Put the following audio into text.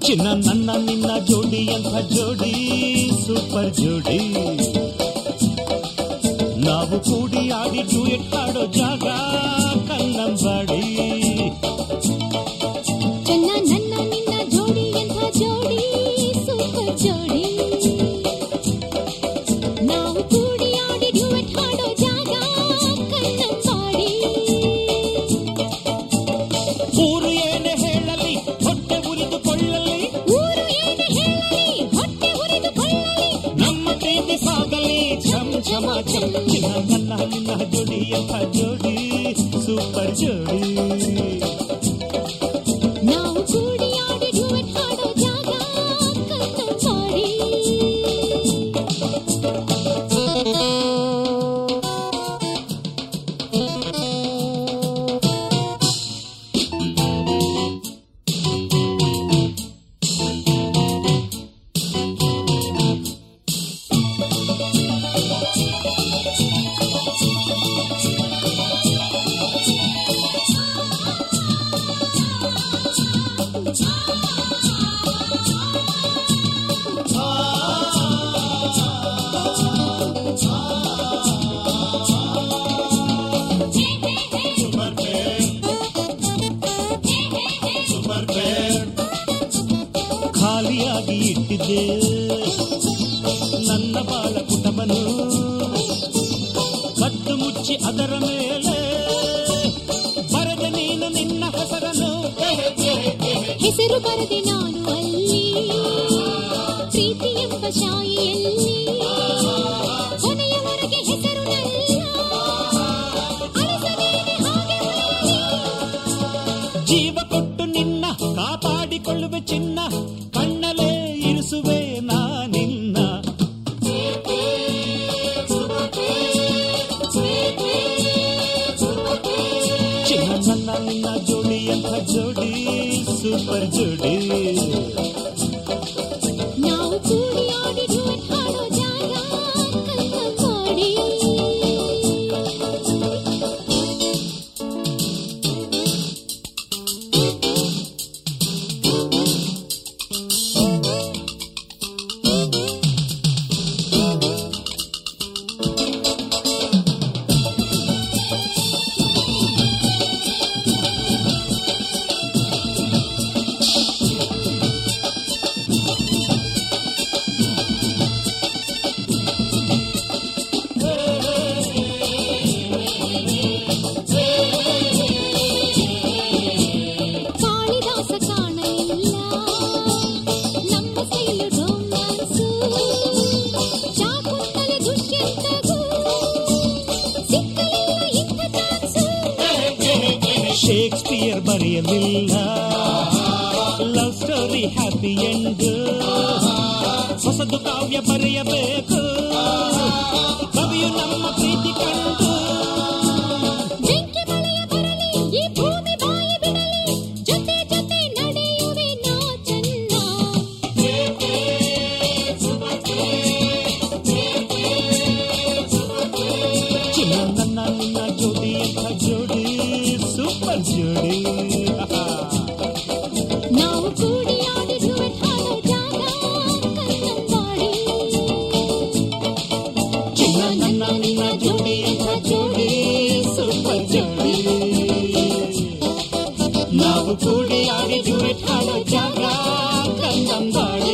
ಚಿನ್ನ ನನ್ನ ನಿನ್ನ ಜೋಡಿ ಅಂತ ಜೋಡಿ ಸೂಪರ್ ಜೋಡಿ ನಾವು ಕೂಡಿ ಆಡಿ ಡ್ಯೂಯೆಟ್ ಹಾಡೋ ಜಾಗ ಕನ್ನಂಬಾಡಿ ಚೆನ್ನ ನನ್ನ ನಿನ್ನ ಜೋಡಿ ಎಂಥ ಜೋಡಿ ಸೂಪರ್ ಜೋಡಿ ನಾವು ಕೂಡಿ ಆಡಿ ಡ್ಯೂಯೆಟ್ ಹಾಡೋ ಜಾಗ ಕನ್ನಂಬಾಡಿ ಊರು ಏನೇ ಹೇಳಲಿ ಹೊಟ್ಟೆ ಉರಿದುಕೊಳ್ಳಲಿ ಊರು ಏನು ಹೇಳಲಿ ಹೊಟ್ಟೆ ಹುರಿದುಕೊಳ್ಳಲಿ ನಮ್ಮ ಪ್ರೀತಿ ಸಾಗಲಿ ಛಮ್ ಛಮ ಛಮ್ ಚಿನ್ನ ನನ್ನ ನಿನ್ನ ಜೋಡಿ ಅಂತ ಜೋಡಿ ಸೂಪರ್ ಜೋಡಿ ನಾವು ಕೂಡಿ ಆಡಿ ಡ್ಯೂಯೆಟ್ ಹಾಡೋ ಜಾಗ ಕನ್ನಂಬಾಡಿ ಖಾಲಿಯಾಗಿ ಇಟ್ಟಿದ್ದೆ ನನ್ನ ಬಾಳ ಕುಟುಂಬನು ಕಟ್ಟು ಮುಚ್ಚಿ ಅದರ ಮೇಲೆ ಬರೆದ ನೀನು ನಿನ್ನ ಹೆಸರನ್ನು ಹೆಸರು ಬರದೆ ನಾನು ಅಲ್ಲಿ ಪ್ರೀತಿ ಎಂಬ ಶಾಯಿಯಲ್ಲಿ ಕೊನೆಯವರೆಗೆ ಹೆಸರು ನನ್ನ ಅಳಿಸದೇನೆ ಹಾಗೆ ಉಳಿಯಲಿ. ಜೀವ ಕೊಟ್ಟು ನಿನ್ನ ಕಾಪಾಡಿಕೊಳ್ಳುವೆ ಚಿನ್ನ ಕಣ್ಣಲೇ ಇರಿಸುವೆ ನಾನಿನ್ನ ಚಿನ್ನ ನನ್ನ ನಿನ್ನ ಜೋಡಿ ಅಂತ ಜೋಡಿ ಸೂಪರ್ ಜೋಡಿ ನಾವು ಕೂಡಿ ಆಡಿ ಡ್ಯೂಯೆಟ್ ಹಾಡೋ ಜಾಗ ಕನ್ನಂಬಾಡಿ ಕಾಳಿದಾಸ ಕಾಣಲಿಲ್ಲ ನಮ್ಮ ಸ್ಟೈಲು ರೋಮ್ಯಾನ್ಸು ಶಾಕುಂತಲೆ ದುಷ್ಯಂತಗೂ ಸಿಕ್ಕಲಿಲ್ಲ ಇಂಥ ಚಾನ್ಸು ಶೇಕ್ಸ್ಪಿಯರ್ ಬರೆಯಲಿಲ್ಲ ಲವ್ ಸ್ಟೋರಿ ಹ್ಯಾಪಿ ಎಂಡ್ ಹೊಸದು ಕಾವ್ಯ ಬರೆಯಬೇಕು ಕವಿಯು ನಮ್ಮ ಪ್ರೀತಿ ಕಂಡು ಬೆಂಕಿ ಮಳೆಯ ಬರಲಿ ಈ ಭೂಮಿ ಬಾಯಿ ಬಿಡಲಿ ಜೊತೆ ಜೊತೆ ನಡೆಯುವೆ ನಾ ಚೆನ್ನ ಚಿನ್ನ ನನ್ನ ನಿನ್ನ ಜೋಡಿ ಅಂತ ಜೋಡಿ ಸೂಪರ್ ಜೋಡಿ ನಾವು ಕೂಡಿ ಆಡಿ ಡ್ಯೂಯೆಟ್ ಹಾಡೋ ಜಾಗ ಕನ್ನಂಬಾಡಿ ಚಿನ್ನ ನನ್ನ ನಿನ್ನ ಜೋಡಿ ಅಂತ ಜೋಡಿ ಸೂಪರ್ ಜೋಡಿ ನಾವು ಕೂಡಿ ಆಡಿ ಡ್ಯೂಯೆಟ್ ಹಾಡೋ ಜಾಗ ಕನ್ನಂಬಾಡಿ